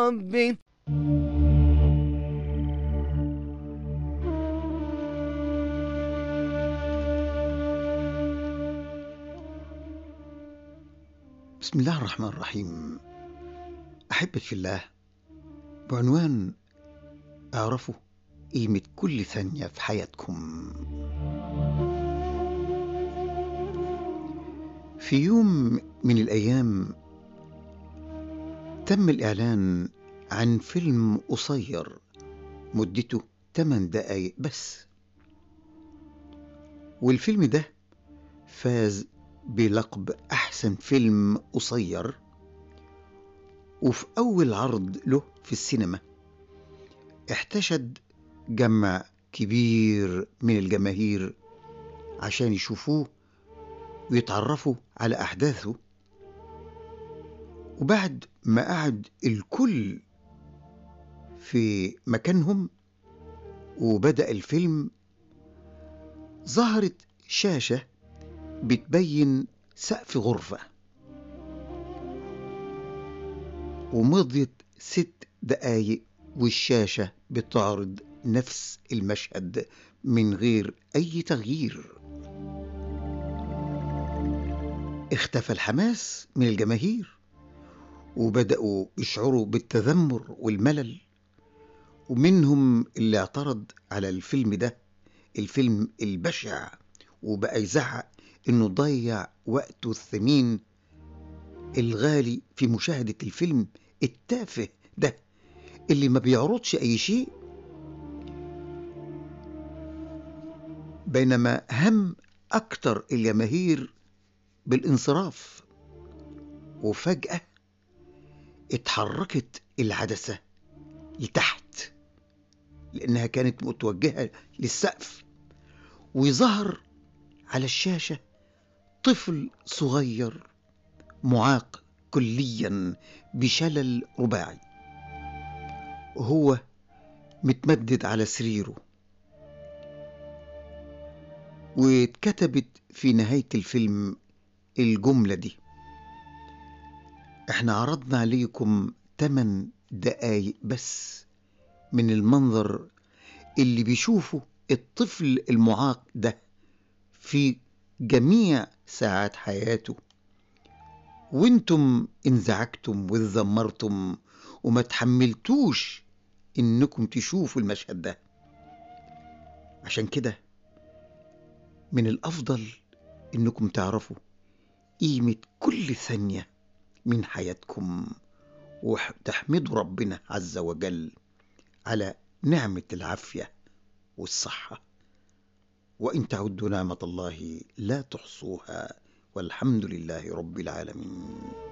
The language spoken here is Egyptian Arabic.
ربي بسم الله الرحمن الرحيم أحبك في الله بعنوان اعرفوا قيمة كل ثانية في حياتكم في يوم من الأيام تم الإعلان عن فيلم قصير مدته 8 دقايق بس والفيلم ده فاز بلقب أحسن فيلم قصير وفي أول عرض له في السينما احتشد جمع كبير من الجماهير عشان يشوفوه ويتعرفوا على أحداثه وبعد ما قعد الكل في مكانهم وبدأ الفيلم ظهرت شاشة بتبين سقف غرفة ومضيت ست دقايق والشاشة بتعرض نفس المشهد من غير أي تغيير اختفى الحماس من الجماهير وبدأوا يشعروا بالتذمر والملل ومنهم اللي اعترض على الفيلم ده الفيلم البشع وبقى يزعق انه ضيع وقته الثمين الغالي في مشاهدة الفيلم التافه ده اللي ما بيعرضش اي شيء بينما هم اكتر الجماهير بالانصراف وفجأة اتحركت العدسة لتحت لأنها كانت متوجهة للسقف وظهر على الشاشة طفل صغير معاق كليا بشلل رباعي وهو متمدد على سريره واتكتبت في نهاية الفيلم الجملة دي احنا عرضنا عليكم 8 دقايق بس من المنظر اللي بيشوفه الطفل المعاق ده في جميع ساعات حياته وانتم انزعجتم واتذمرتم وما تحملتوش انكم تشوفوا المشهد ده عشان كده من الافضل انكم تعرفوا قيمة كل ثانية من حياتكم وتحمدوا ربنا عز وجل على نعمة العافية والصحة وإن تعدوا نعمة الله لا تحصوها والحمد لله رب العالمين